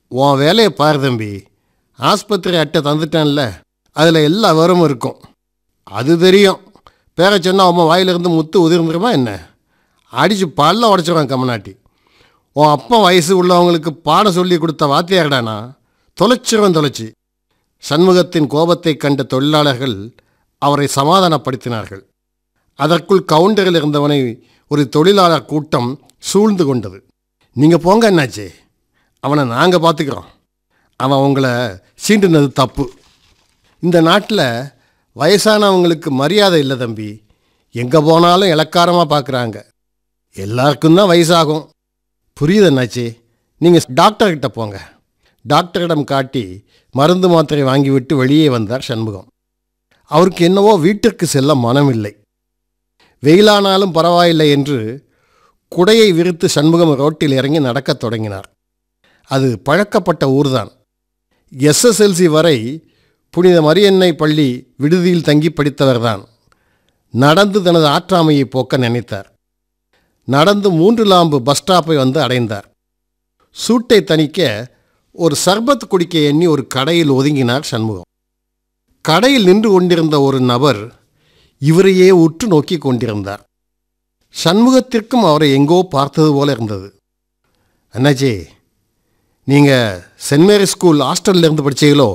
உன் வேலையை பாரு தம்பி ஆஸ்பத்திரி அட்டை தந்துட்டேன்ல அதில் எல்லா விவரமும் இருக்கும் அது தெரியும் பேர சொன்னால் உன் வாயிலிருந்து முத்து உதிர்ந்துருமா என்ன அடித்து பல்ல உடச்சிருவான் கம்மநாட்டி உன் அப்பா வயசு உள்ளவங்களுக்கு பாடம் சொல்லி கொடுத்த வாத்தியார்டானா தொலைச்சிருவன் தொலைச்சி சண்முகத்தின் கோபத்தை கண்ட தொழிலாளர்கள் அவரை சமாதானப்படுத்தினார்கள் அதற்குள் கவுண்டரில் இருந்தவனை ஒரு தொழிலாளர் கூட்டம் சூழ்ந்து கொண்டது நீங்கள் போங்க என்னாச்சே அவனை நாங்கள் பார்த்துக்கிறோம் அவன் உங்களை சீண்டுனது தப்பு இந்த நாட்டில் வயசானவங்களுக்கு மரியாதை இல்லை தம்பி எங்கே போனாலும் இலக்காரமாக பார்க்குறாங்க எல்லாருக்கும் தான் வயசாகும் புரியுது என்னாச்சு நீங்கள் டாக்டர்கிட்ட போங்க டாக்டரிடம் காட்டி மருந்து மாத்திரை வாங்கிவிட்டு வெளியே வந்தார் சண்முகம் அவருக்கு என்னவோ வீட்டிற்கு செல்ல மனமில்லை வெயிலானாலும் பரவாயில்லை என்று குடையை விரித்து சண்முகம் ரோட்டில் இறங்கி நடக்கத் தொடங்கினார் அது பழக்கப்பட்ட ஊர்தான் எஸ்எஸ்எல்சி வரை புனித மரியன்னை பள்ளி விடுதியில் தங்கி படித்தவர்தான் நடந்து தனது ஆற்றாமையை போக்க நினைத்தார் நடந்து மூன்று லாம்பு பஸ் ஸ்டாப்பை வந்து அடைந்தார் சூட்டை தணிக்க ஒரு சர்பத் குடிக்க எண்ணி ஒரு கடையில் ஒதுங்கினார் சண்முகம் கடையில் நின்று கொண்டிருந்த ஒரு நபர் இவரையே உற்று நோக்கி கொண்டிருந்தார் சண்முகத்திற்கும் அவரை எங்கோ பார்த்தது போல இருந்தது அண்ணாச்சி நீங்கள் சென்ட் மேரி ஸ்கூல் ஹாஸ்டல்ல இருந்து படிச்சீங்களோ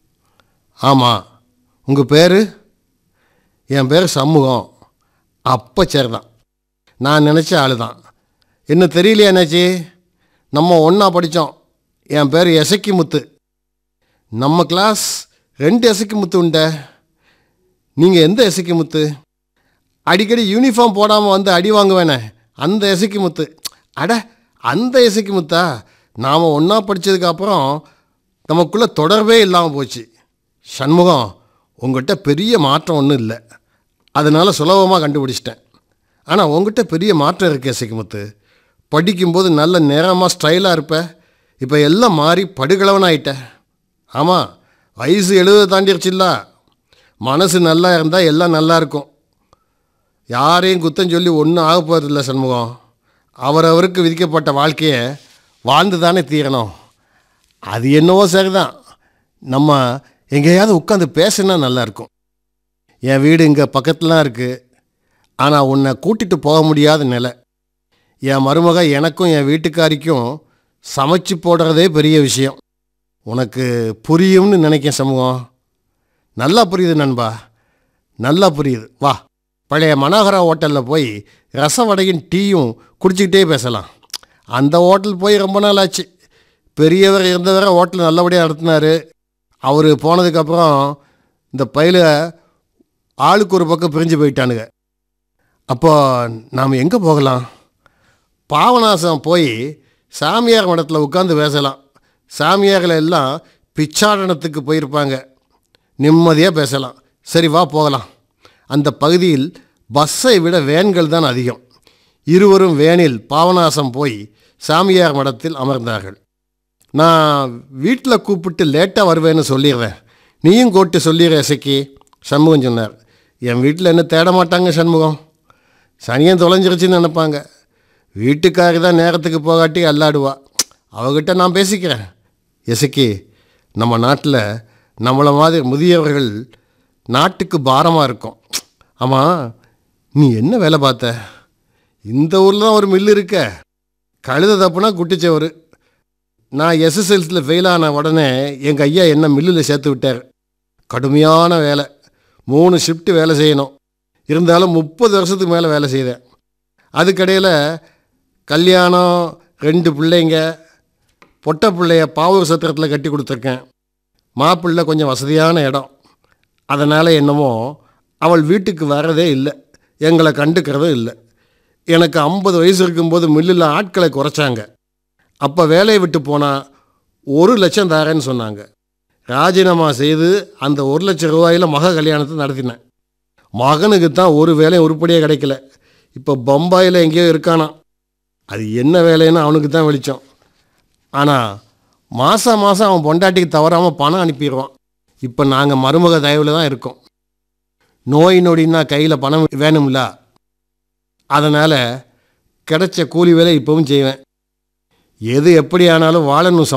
ஆமாம் உங்கள் பேர் என் பேர் சண்முகம் அப்போ சேர்தான் நான் நினச்ச ஆள் தான் என்ன தெரியலையா என்னாச்சி நம்ம ஒன்றா படித்தோம் என் பேர் எசக்கி முத்து நம்ம கிளாஸ் ரெண்டு எசக்கி முத்து உண்ட நீங்கள் எந்த எசக்கி முத்து அடிக்கடி யூனிஃபார்ம் போடாமல் வந்து அடி வாங்குவேனே அந்த எசக்கி முத்து அட அந்த எசக்கி முத்தா நாம் ஒன்றா படித்ததுக்கப்புறம் நமக்குள்ளே தொடர்பே இல்லாமல் போச்சு சண்முகம் உங்கள்கிட்ட பெரிய மாற்றம் ஒன்றும் இல்லை அதனால் சுலபமாக கண்டுபிடிச்சிட்டேன் ஆனால் உங்ககிட்ட பெரிய மாற்றம் இருக்கு எசக்கிமுத்து படிக்கும்போது நல்ல நேரமாக ஸ்டைலாக இருப்ப இப்போ எல்லாம் மாறி படுகளவனாயிட்ட ஆமாம் வயசு எழுபது தாண்டிருச்சுல்ல மனசு நல்லா இருந்தால் எல்லாம் நல்லா இருக்கும் யாரையும் குத்தம் சொல்லி ஒன்றும் ஆக போகிறதில்ல சண்முகம் அவரவருக்கு விதிக்கப்பட்ட வாழ்க்கையை வாழ்ந்து தானே தீரணும் அது என்னவோ சரிதான் நம்ம எங்கேயாவது உட்காந்து பேசினா நல்லாயிருக்கும் என் வீடு இங்கே பக்கத்துலாம் இருக்குது ஆனால் உன்னை கூட்டிகிட்டு போக முடியாத நிலை என் மருமக எனக்கும் என் வீட்டுக்காரிக்கும் சமைச்சு போடுறதே பெரிய விஷயம் உனக்கு புரியும்னு நினைக்கேன் சமூகம் நல்லா புரியுது நண்பா நல்லா புரியுது வா பழைய மனோகரா ஹோட்டலில் போய் ரசம் வடையும் டீயும் குடிச்சிக்கிட்டே பேசலாம் அந்த ஹோட்டல் போய் ரொம்ப நாள் ஆச்சு பெரியவர் இருந்தவரை ஹோட்டல் நல்லபடியாக நடத்தினார் அவர் போனதுக்கப்புறம் இந்த பையில ஆளுக்கு ஒரு பக்கம் பிரிஞ்சு போயிட்டானுங்க அப்போ நாம் எங்கே போகலாம் பாவநாசம் போய் சாமியார் மடத்தில் உட்காந்து பேசலாம் சாமியார்கள் எல்லாம் பிச்சாடனத்துக்கு போயிருப்பாங்க நிம்மதியாக பேசலாம் சரி வா போகலாம் அந்த பகுதியில் பஸ்ஸை விட வேன்கள் தான் அதிகம் இருவரும் வேனில் பாவநாசம் போய் சாமியார் மடத்தில் அமர்ந்தார்கள் நான் வீட்டில் கூப்பிட்டு லேட்டாக வருவேன்னு சொல்லிடுறேன் நீயும் கூட்டு சொல்லிடுற இசைக்கு சண்முகம் சொன்னார் என் வீட்டில் என்ன தேட மாட்டாங்க சண்முகம் சனியன் தொலைஞ்சிருச்சுன்னு நினைப்பாங்க வீட்டுக்காரி தான் நேரத்துக்கு போகாட்டி அல்லாடுவா அவகிட்ட நான் பேசிக்கிறேன் இசைக்கு நம்ம நாட்டில் நம்மளை மாதிரி முதியவர்கள் நாட்டுக்கு பாரமாக இருக்கும் ஆமாம் நீ என்ன வேலை பார்த்த இந்த ஊரில் தான் ஒரு மில்லு இருக்க கழுத தப்புனா குட்டிச்சவர் நான் எஸ்எஸ்எல்சியில் ஃபெயில் ஆன உடனே எங்கள் ஐயா என்ன மில்லில் சேர்த்து விட்டார் கடுமையான வேலை மூணு ஷிஃப்ட்டு வேலை செய்யணும் இருந்தாலும் முப்பது வருஷத்துக்கு மேலே வேலை செய்தேன் அதுக்கடையில் கல்யாணம் ரெண்டு பிள்ளைங்க பொட்டை பிள்ளைய பாவூர் சத்திரத்தில் கட்டி கொடுத்துருக்கேன் மாப்பிள்ளை கொஞ்சம் வசதியான இடம் அதனால் என்னமோ அவள் வீட்டுக்கு வரதே இல்லை எங்களை கண்டுக்கிறதும் இல்லை எனக்கு ஐம்பது வயசு இருக்கும்போது மில்லில் ஆட்களை குறைச்சாங்க அப்போ வேலையை விட்டு போனால் ஒரு லட்சம் தரேன்னு சொன்னாங்க ராஜினாமா செய்து அந்த ஒரு லட்சம் ரூபாயில் மக கல்யாணத்தை நடத்தினேன் மகனுக்கு தான் ஒரு வேலையும் உருப்படியாக கிடைக்கல இப்போ பம்பாயில் எங்கேயோ இருக்கானாம் அது என்ன வேலைன்னு அவனுக்கு தான் வெளிச்சம் ஆனால் மாதம் மாதம் அவன் பொண்டாட்டிக்கு தவறாமல் பணம் அனுப்பிடுவான் இப்போ நாங்கள் மருமக தயவில் தான் இருக்கோம் நோய் நொடின்னா கையில் பணம் வேணும்ல அதனால் கிடைச்ச கூலி வேலை இப்போவும் செய்வேன் எது எப்படி ஆனாலும் வாழணும்